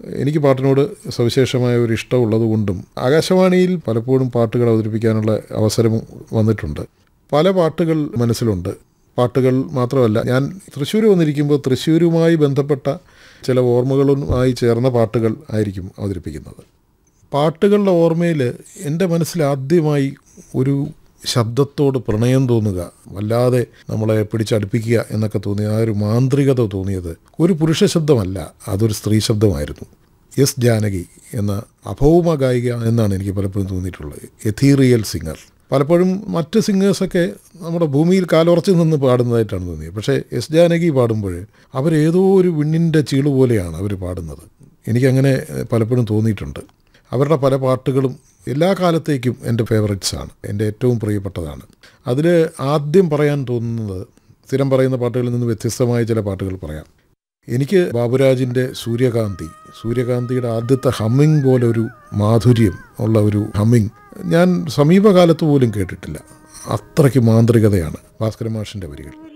എനിക്ക് പാട്ടിനോട് സവിശേഷമായ ഒരു ഇഷ്ടമുള്ളത് കൊണ്ടും ആകാശവാണിയിൽ പലപ്പോഴും പാട്ടുകൾ അവതരിപ്പിക്കാനുള്ള അവസരവും വന്നിട്ടുണ്ട് പല പാട്ടുകൾ മനസ്സിലുണ്ട് പാട്ടുകൾ മാത്രമല്ല ഞാൻ തൃശ്ശൂർ വന്നിരിക്കുമ്പോൾ തൃശ്ശൂരുമായി ബന്ധപ്പെട്ട ചില ഓർമ്മകളുമായി ചേർന്ന പാട്ടുകൾ ആയിരിക്കും അവതരിപ്പിക്കുന്നത് പാട്ടുകളുടെ ഓർമ്മയിൽ എൻ്റെ മനസ്സിൽ ആദ്യമായി ഒരു ശബ്ദത്തോട് പ്രണയം തോന്നുക വല്ലാതെ നമ്മളെ പിടിച്ചടുപ്പിക്കുക എന്നൊക്കെ തോന്നിയ ആ ഒരു മാന്ത്രികത തോന്നിയത് ഒരു പുരുഷ ശബ്ദമല്ല അതൊരു സ്ത്രീ ശബ്ദമായിരുന്നു എസ് ജാനകി എന്ന അഭൗമ ഗായിക എന്നാണ് എനിക്ക് പലപ്പോഴും തോന്നിയിട്ടുള്ളത് എഥീറിയൽ സിംഗർ പലപ്പോഴും മറ്റ് സിംഗേഴ്സൊക്കെ നമ്മുടെ ഭൂമിയിൽ കാലുറച്ച് നിന്ന് പാടുന്നതായിട്ടാണ് തോന്നിയത് പക്ഷേ എസ് ജാനകി പാടുമ്പോൾ അവരേതോ ഒരു വിണ്ണിൻ്റെ ചീള് പോലെയാണ് അവർ പാടുന്നത് എനിക്കങ്ങനെ പലപ്പോഴും തോന്നിയിട്ടുണ്ട് അവരുടെ പല പാട്ടുകളും എല്ലാ കാലത്തേക്കും എൻ്റെ ഫേവറേറ്റ്സ് ആണ് എൻ്റെ ഏറ്റവും പ്രിയപ്പെട്ടതാണ് അതിൽ ആദ്യം പറയാൻ തോന്നുന്നത് സ്ഥിരം പറയുന്ന പാട്ടുകളിൽ നിന്ന് വ്യത്യസ്തമായ ചില പാട്ടുകൾ പറയാം എനിക്ക് ബാബുരാജിൻ്റെ സൂര്യകാന്തി സൂര്യകാന്തിയുടെ ആദ്യത്തെ ഹമ്മിങ് പോലെ ഒരു മാധുര്യം ഉള്ള ഒരു ഹമ്മിങ് ഞാൻ സമീപകാലത്ത് പോലും കേട്ടിട്ടില്ല അത്രയ്ക്ക് മാന്ത്രികതയാണ് ഭാസ്കര മാഷിൻ്റെ വരികൾ